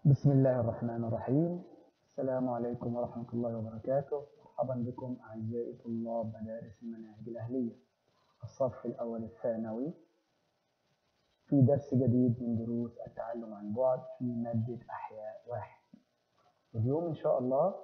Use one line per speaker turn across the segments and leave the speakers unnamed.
بسم الله الرحمن الرحيم السلام عليكم ورحمة الله وبركاته مرحبا بكم أعزائي طلاب مدارس المناهج الأهلية الصف الأول الثانوي في درس جديد من دروس التعلم عن بعد في مادة أحياء واحد اليوم إن شاء الله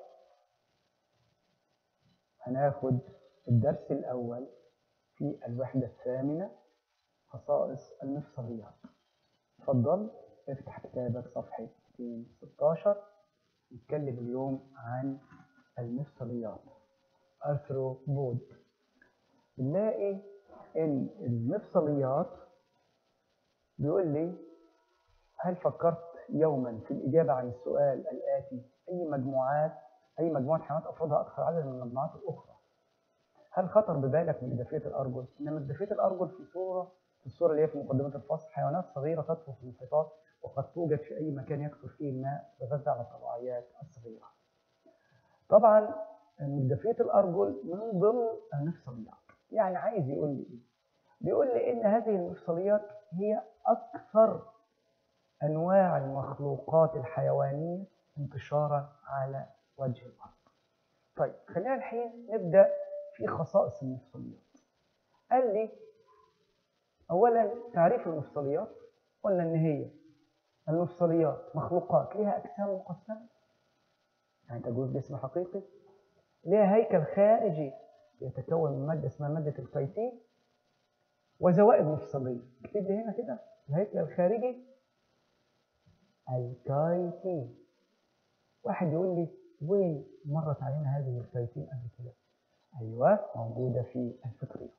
هناخد الدرس الأول في الوحدة الثامنة خصائص المفصليات اتفضل افتح كتابك صفحة 216 نتكلم اليوم عن المفصليات أرثروبود بنلاقي إن المفصليات بيقول لي هل فكرت يوما في الإجابة عن السؤال الآتي أي مجموعات أي مجموعة حيوانات أفرادها أكثر عددا من المجموعات الأخرى هل خطر ببالك من إدافية الأرجل؟ إنما إدافية الأرجل في صورة في الصورة اللي هي في مقدمة الفصل حيوانات صغيرة تطفو في المحيطات وقد توجد في أي مكان يكثر فيه الماء تتغذى على الطبيعيات الصغيرة. طبعا مدفية الأرجل من ضمن المفصليات. يعني عايز يقول لي إيه؟ بيقول لي إن هذه المفصليات هي أكثر أنواع المخلوقات الحيوانية انتشارا على وجه الأرض. طيب خلينا الحين نبدأ في خصائص المفصليات. قال لي أولا تعريف المفصليات قلنا إن هي المفصليات مخلوقات لها أجسام مقسمة يعني تجوز جسم حقيقي لها هيكل خارجي يتكون من مادة اسمها مادة الكيتين وزوائد مفصلية اكتب لي هنا كده الهيكل الخارجي الكيتين واحد يقول لي وين مرت علينا هذه الكيتين قبل كده أيوة موجودة في الفطريات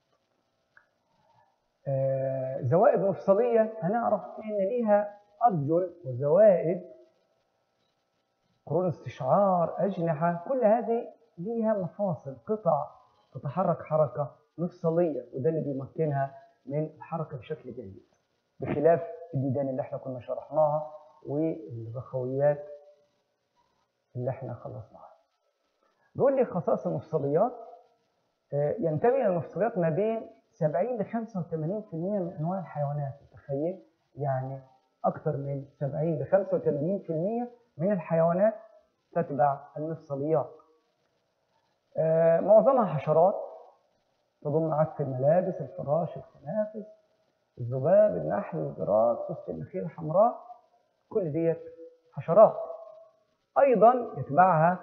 آه زوائد مفصلية هنعرف إن ليها أرجل وزوائد قرون استشعار أجنحة كل هذه ليها مفاصل قطع تتحرك حركة مفصلية وده اللي بيمكنها من الحركة بشكل جيد بخلاف الديدان اللي احنا كنا شرحناها والرخويات اللي احنا خلصناها بيقول لي خصائص المفصليات ينتمي المفصليات ما بين 70 ل 85% من انواع الحيوانات تخيل يعني أكثر من 70 ل 85% من الحيوانات تتبع المفصليات. آه معظمها حشرات تضم عكس الملابس، الفراش، الخنافس، الذباب، النحل، الجراد، سوس النخيل الحمراء كل ديت حشرات. أيضا يتبعها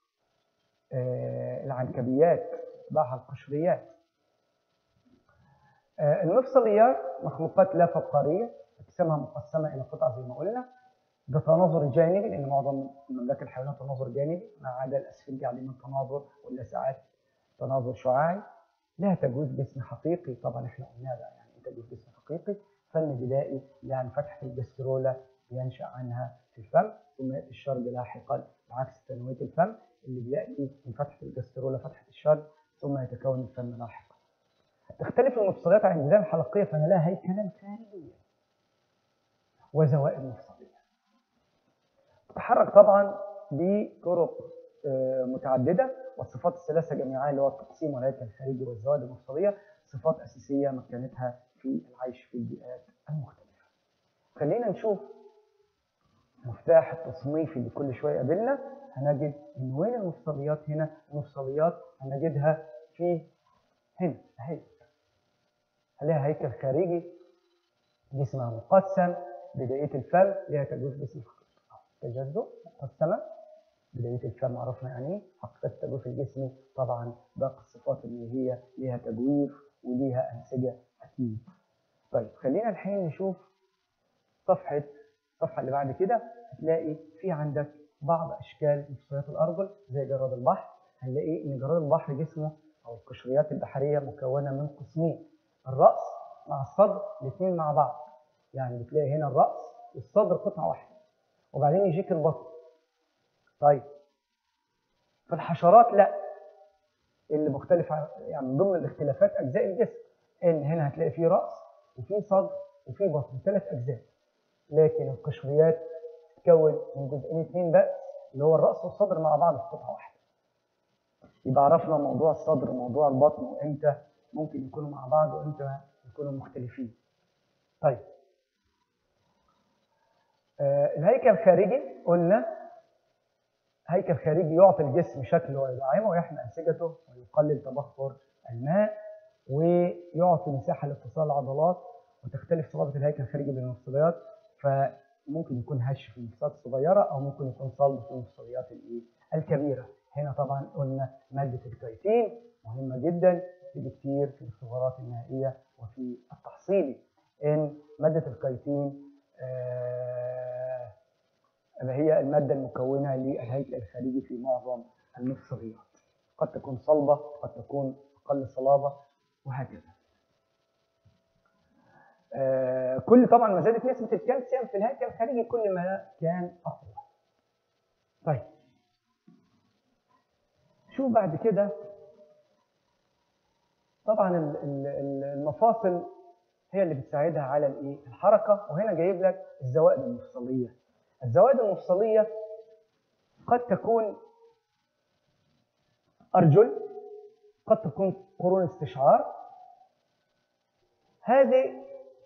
آه العنكبيات، يتبعها القشريات. آه المفصليات مخلوقات لا فقارية اجسامها مقسمه الى قطع زي ما قلنا ده تناظر جانبي لان معظم مملكه الحيوانات تناظر جانبي ما عدا الاسفنجي عليه من تناظر ولا ساعات تناظر شعاعي لها تجويف جسم حقيقي طبعا احنا قلنا بقى يعني ايه تجويف جسم حقيقي فن بدائي يعني فتحه الجسترولا ينشا عنها في الفم ثم ياتي الشرج لاحقا بعكس تنويه الفم اللي بياتي من فتحه الجسترولا فتحه الشرج ثم يتكون الفم لاحقا تختلف المفصليات عن الجذام الحلقيه فان لها هيكلا خارجيا وزوائد مفصلية تتحرك طبعا بطرق متعددة والصفات الثلاثة جميعا اللي هو التقسيم والهيكل الخارجي والزوائد المفصلية صفات أساسية مكنتها في العيش في البيئات المختلفة. خلينا نشوف مفتاح التصنيف اللي كل شوية قابلنا هنجد إن وين المفصليات هنا؟ المفصليات هنجدها في هنا أهي. عليها هيكل خارجي جسمها مقسم بداية الفم لها تجوز جسم تجزؤ مقسمة بداية الفم عرفنا يعني ايه حقيقة التجويف الجسمي طبعا باقي الصفات اللي هي ليها تجويف وليها أنسجة أكيد طيب خلينا الحين نشوف صفحة الصفحة اللي بعد كده هتلاقي في عندك بعض أشكال مفصليات الأرجل زي جراد البحر هنلاقي إن جراد البحر جسمه أو القشريات البحرية مكونة من قسمين الرأس مع الصدر الاثنين مع بعض يعني بتلاقي هنا الرأس والصدر قطعة واحدة وبعدين يجيك البطن طيب في الحشرات لا اللي مختلف يعني من ضمن الاختلافات أجزاء الجسم إن هنا هتلاقي فيه رأس وفيه صدر وفيه بطن ثلاث أجزاء لكن القشريات تتكون من جزئين اثنين بس اللي هو الرأس والصدر مع بعض في قطعة واحدة يبقى عرفنا موضوع الصدر وموضوع البطن وإمتى ممكن يكونوا مع بعض وإمتى يكونوا مختلفين طيب آه، الهيكل الخارجي قلنا هيكل خارجي يعطي الجسم شكله ويدعمه ويحمي انسجته ويقلل تبخر الماء ويعطي مساحه لاتصال العضلات وتختلف صلابه الهيكل الخارجي بين المفصليات فممكن يكون هش في المفصلات الصغيره او ممكن يكون صلب في المفصليات الايه الكبيره هنا طبعا قلنا ماده الكايتين مهمه جدا تيجي كتير في الاختبارات النهائيه وفي التحصيلي ان ماده الكايتين آه هي الماده المكونه للهيكل الخارجي في معظم المفصليات قد تكون صلبه قد تكون اقل صلابه وهكذا آه كل طبعا ما زادت نسبه الكالسيوم في الهيكل الخارجي كل ما كان اقوى طيب شوف بعد كده طبعا المفاصل هي اللي بتساعدها على الايه الحركه وهنا جايب لك الزوائد المفصليه الزوائد المفصليه قد تكون ارجل قد تكون قرون استشعار هذه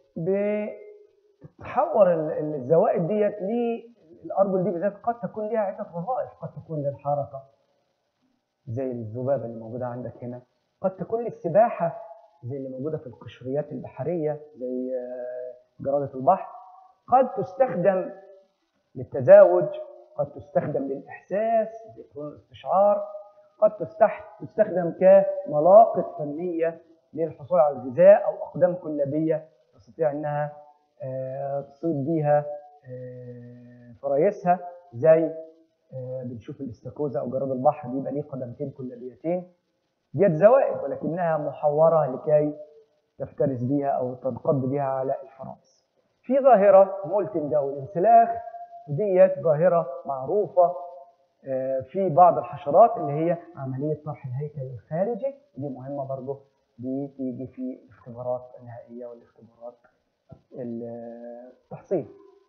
بتتحور الزوائد ديت للارجل دي بالذات قد تكون لها عده وظائف قد تكون للحركه زي الذبابه اللي موجوده عندك هنا قد تكون للسباحه زي اللي موجوده في القشريات البحريه زي جراده البحر قد تستخدم للتزاوج قد تستخدم للاحساس زي قرون الاستشعار قد تستخدم كملاقط فنيه للحصول على الغذاء او اقدام كلابيه تستطيع انها تصيد بيها فرايسها زي بنشوف الاستاكوزا او جراد البحر بيبقى ليه قدمتين كلابيتين ديت زوائد ولكنها محوره لكي تفترس بها او تنقض بها على الفرائس. في ظاهره مولتنج او الانسلاخ ديت ظاهره معروفه في بعض الحشرات اللي هي عمليه طرح الهيكل الخارجي دي مهمه برضه دي تيجي في الاختبارات النهائيه والاختبارات التحصيل.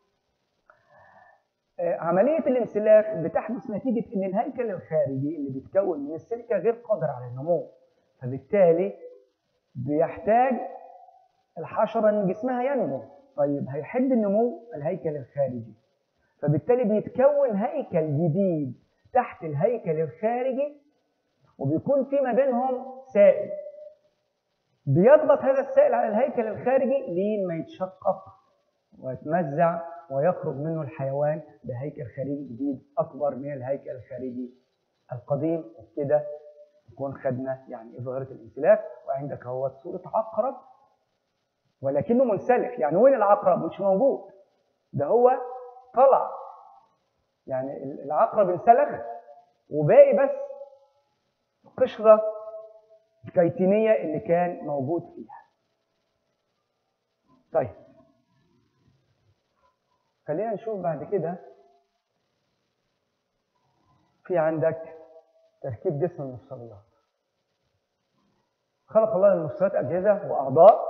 عملية الانسلاخ بتحدث نتيجة إن الهيكل الخارجي اللي بيتكون من السيليكا غير قادر على النمو فبالتالي بيحتاج الحشرة إن جسمها ينمو طيب هيحد النمو الهيكل الخارجي فبالتالي بيتكون هيكل جديد تحت الهيكل الخارجي وبيكون في ما بينهم سائل بيضغط هذا السائل على الهيكل الخارجي لين ما يتشقق ويتمزع ويخرج منه الحيوان بهيكل خارجي جديد اكبر من الهيكل الخارجي القديم وبكده نكون خدنا يعني ظاهره الانسلاخ وعندك هو صوره عقرب ولكنه منسلخ يعني وين العقرب مش موجود ده هو طلع يعني العقرب انسلخ وباقي بس القشره الكيتينيه اللي كان موجود فيها طيب خلينا نشوف بعد كده في عندك تركيب جسم المفصليات خلق الله للمفصليات أجهزة وأعضاء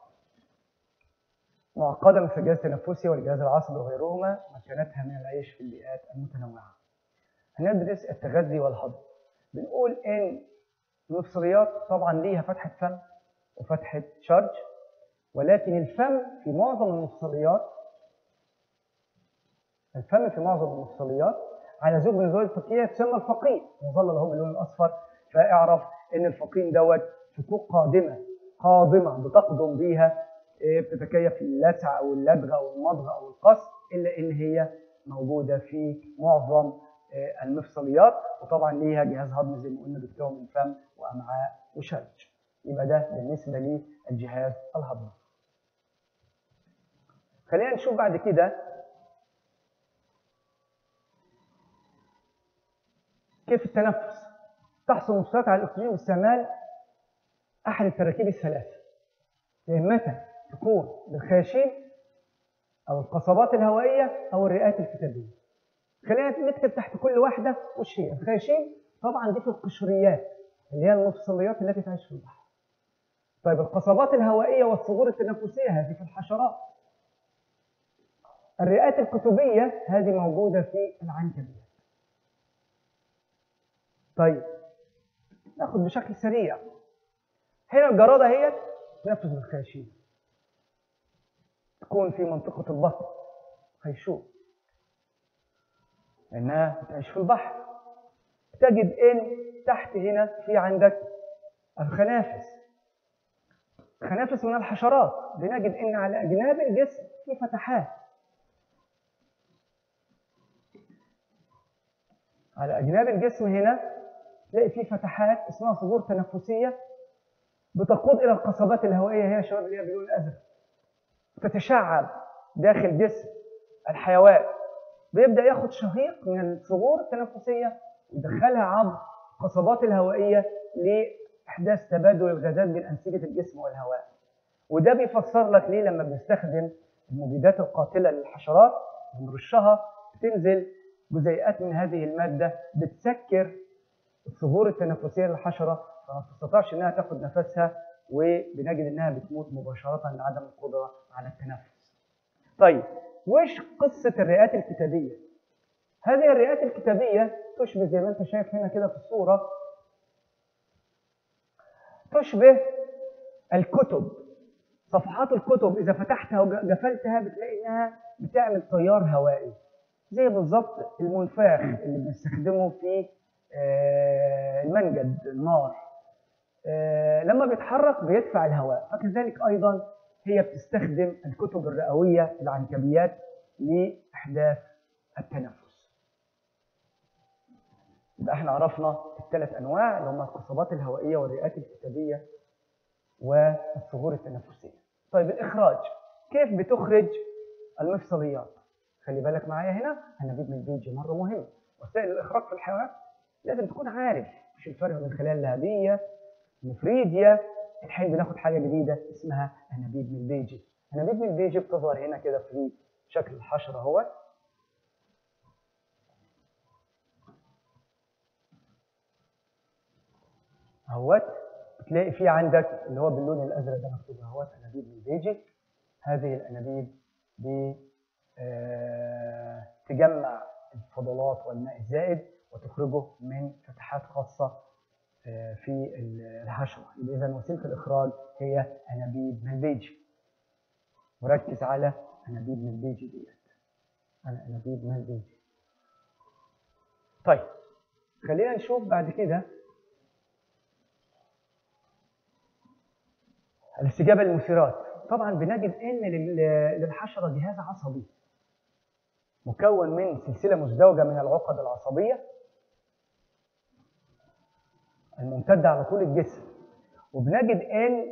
معقدة مثل الجهاز التنفسي والجهاز العصبي وغيرهما مكانتها من العيش في البيئات المتنوعة هندرس التغذي والهضم بنقول إن المفصليات طبعا ليها فتحة فم وفتحة شرج ولكن الفم في معظم المفصليات الفم في معظم المفصليات على زوج من زوايا الفكيه تسمى الفقين مظلل اهو باللون الاصفر فاعرف ان الفقين دوت فكوك قادمه قادمه بتقدم بيها بتتكيف اللسع او اللدغه او المضغه او القص الا ان هي موجوده في معظم المفصليات وطبعا ليها جهاز هضمي زي ما قلنا بيتكون من فم وامعاء وشرج يبقى ده بالنسبه للجهاز الهضمي خلينا نشوف بعد كده كيف التنفس تحصل المفصلات على الاكسجين باستعمال احد التراكيب الثلاثه متى تكون بالخياشيم او القصبات الهوائيه او الرئات الكتابيه خلينا نكتب تحت كل واحده وش هي الخياشيم طبعا دي في القشريات اللي هي المفصليات التي تعيش في البحر طيب القصبات الهوائيه والصغور التنفسيه هذه في الحشرات الرئات الكتبيه هذه موجوده في العنكبيات طيب ناخد بشكل سريع هنا الجراده هي تنفذ بالخياشيم تكون في منطقه البطن خيشوم لأنها بتعيش في البحر تجد إن تحت هنا في عندك الخنافس خنافس من الحشرات بنجد إن على أجناب الجسم في فتحات على أجناب الجسم هنا تلاقي في فتحات اسمها صدور تنفسية بتقود إلى القصبات الهوائية هي يا شباب اللي هي باللون الأزرق تتشعب داخل جسم الحيوان بيبدأ ياخد شهيق من الصغور التنفسية ويدخلها عبر القصبات الهوائية لإحداث تبادل الغازات بين أنسجة الجسم والهواء وده بيفسر لك ليه لما بنستخدم المبيدات القاتلة للحشرات ونرشها بتنزل جزيئات من هذه المادة بتسكر الصغور التنفسية للحشرة فما تستطيعش انها تاخد نفسها وبنجد انها بتموت مباشرة لعدم القدرة على التنفس. طيب وش قصة الرئات الكتابية؟ هذه الرئات الكتابية تشبه زي ما انت شايف هنا كده في الصورة تشبه الكتب صفحات الكتب إذا فتحتها وقفلتها بتلاقي إنها بتعمل تيار هوائي زي بالظبط المنفاخ اللي بنستخدمه في المنجد النار لما بيتحرك بيدفع الهواء فكذلك ايضا هي بتستخدم الكتب الرئويه العنكبيات لاحداث التنفس يبقى احنا عرفنا الثلاث انواع اللي هم القصبات الهوائيه والرئات الكتابيه والصغور التنفسيه طيب الاخراج كيف بتخرج المفصليات خلي بالك معايا هنا هنبيد من البيج مره مهم وسائل الاخراج في الحيوانات لازم تكون عارف مش الفرق بين الخلايا اللهبيه نفريديا الحين بناخد حاجه جديده اسمها انابيب من بيجي انابيب من بيجي بتظهر هنا كده في شكل الحشره اهوت اهوت تلاقي في عندك اللي هو باللون الازرق ده مكتوب اهوت انابيب من بيجي هذه الانابيب ب تجمع الفضلات والماء الزائد وتخرجه من فتحات خاصه في الحشره يبقى اذا وسيله الاخراج هي انابيب ملبيجي وركز على انابيب ملبيجي ديت على انابيب ملبيجي طيب خلينا نشوف بعد كده الاستجابه للمثيرات طبعا بنجد ان للحشره جهاز عصبي مكون من سلسله مزدوجه من العقد العصبيه الممتده على طول الجسم وبنجد ان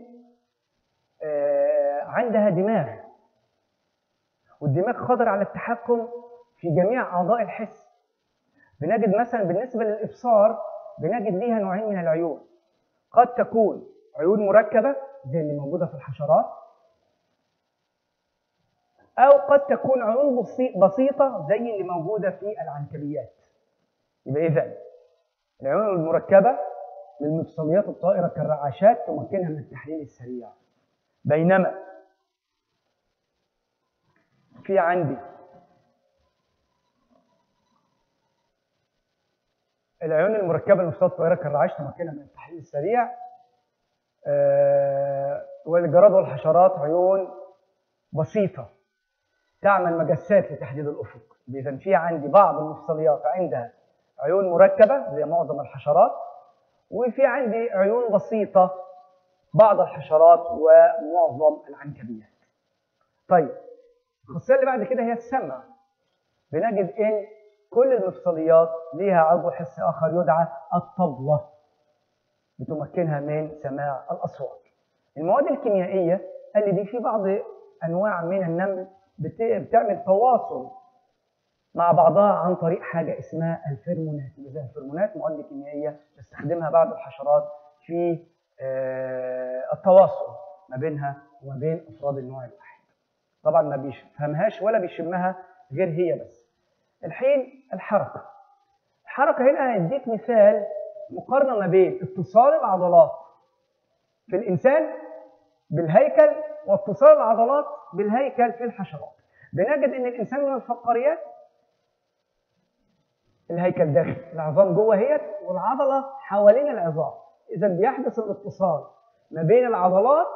عندها دماغ والدماغ قادر على التحكم في جميع اعضاء الحس بنجد مثلا بالنسبه للابصار بنجد ليها نوعين من العيون قد تكون عيون مركبه زي اللي موجوده في الحشرات أو قد تكون عيون بسيطة زي اللي موجودة في العنكبيات. يبقى إذا العيون المركبة للمفصليات الطائرة كالرعاشات تمكنها من التحليل السريع. بينما في عندي العيون المركبة للمفصليات الطائرة كالرعاش تمكنها من التحليل السريع. أه والجراد والحشرات عيون بسيطة تعمل مجسات لتحديد الافق اذا في عندي بعض المفصليات عندها عيون مركبه زي معظم الحشرات وفي عندي عيون بسيطه بعض الحشرات ومعظم العنكبيات طيب الخاصيه اللي بعد كده هي السمع بنجد ان كل المفصليات ليها عضو حسي اخر يدعى الطبله بتمكنها من سماع الاصوات المواد الكيميائيه قال لي دي في بعض انواع من النمل بتعمل تواصل مع بعضها عن طريق حاجه اسمها الفيرمونات زي الفيرمونات مواد كيميائيه تستخدمها بعض الحشرات في التواصل ما بينها وما بين افراد النوع الواحد طبعا ما بيفهمهاش ولا بيشمها غير هي بس الحين الحركه الحركه هنا هنديك مثال مقارنه ما بين اتصال العضلات في الانسان بالهيكل واتصال العضلات بالهيكل في الحشرات بنجد ان الانسان من الفقاريات الهيكل داخل العظام جوه هي والعضله حوالين العظام اذا بيحدث الاتصال ما بين العضلات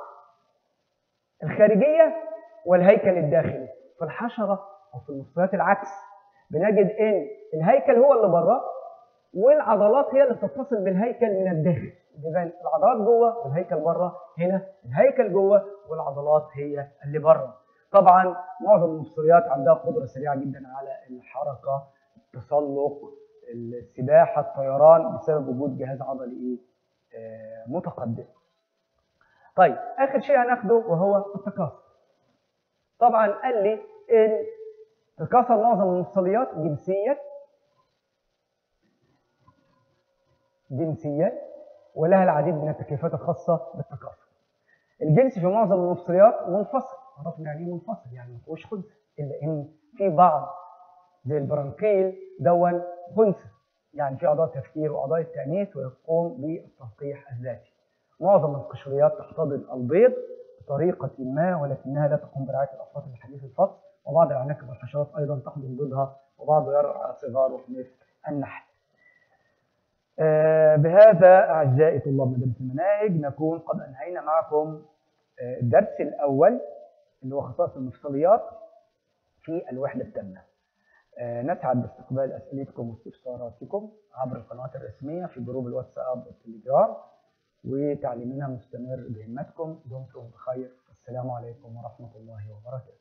الخارجيه والهيكل الداخلي في الحشره او في المفصلات العكس بنجد ان الهيكل هو اللي بره والعضلات هي اللي بتتصل بالهيكل من الداخل اذا العضلات جوه والهيكل بره هنا الهيكل جوه والعضلات هي اللي بره طبعا معظم المفصليات عندها قدره سريعه جدا على الحركه التسلق السباحه الطيران بسبب وجود جهاز عضلي ايه آه متقدم طيب اخر شيء هناخده وهو التكاثر طبعا قال لي ان تكاثر معظم المفصليات جنسيا جنسيا ولها العديد من التكييفات الخاصه بالتكاثر الجنس في معظم المفصليات منفصل عرفنا يعني ايه منفصل يعني ما فيهوش خنثى الا ان في بعض زي البرانكيل دون خنثى يعني في اعضاء تفكير واعضاء التانيث ويقوم بالتلقيح الذاتي معظم القشريات تحتضن البيض بطريقه ما ولكنها لا تقوم برعايه الافراد الحديث الفصل وبعض العناكب والحشرات ايضا تحضن بيضها وبعض يرعى صغاره مثل النحل آه بهذا اعزائي طلاب مدرسه المناهج نكون قد انهينا معكم آه الدرس الاول اللي هو خصائص المفصليات في الوحده التامه آه نسعد باستقبال اسئلتكم واستفساراتكم عبر القنوات الرسميه في جروب الواتساب والتليجرام وتعليمنا مستمر بهمتكم دمتم بخير السلام عليكم ورحمه الله وبركاته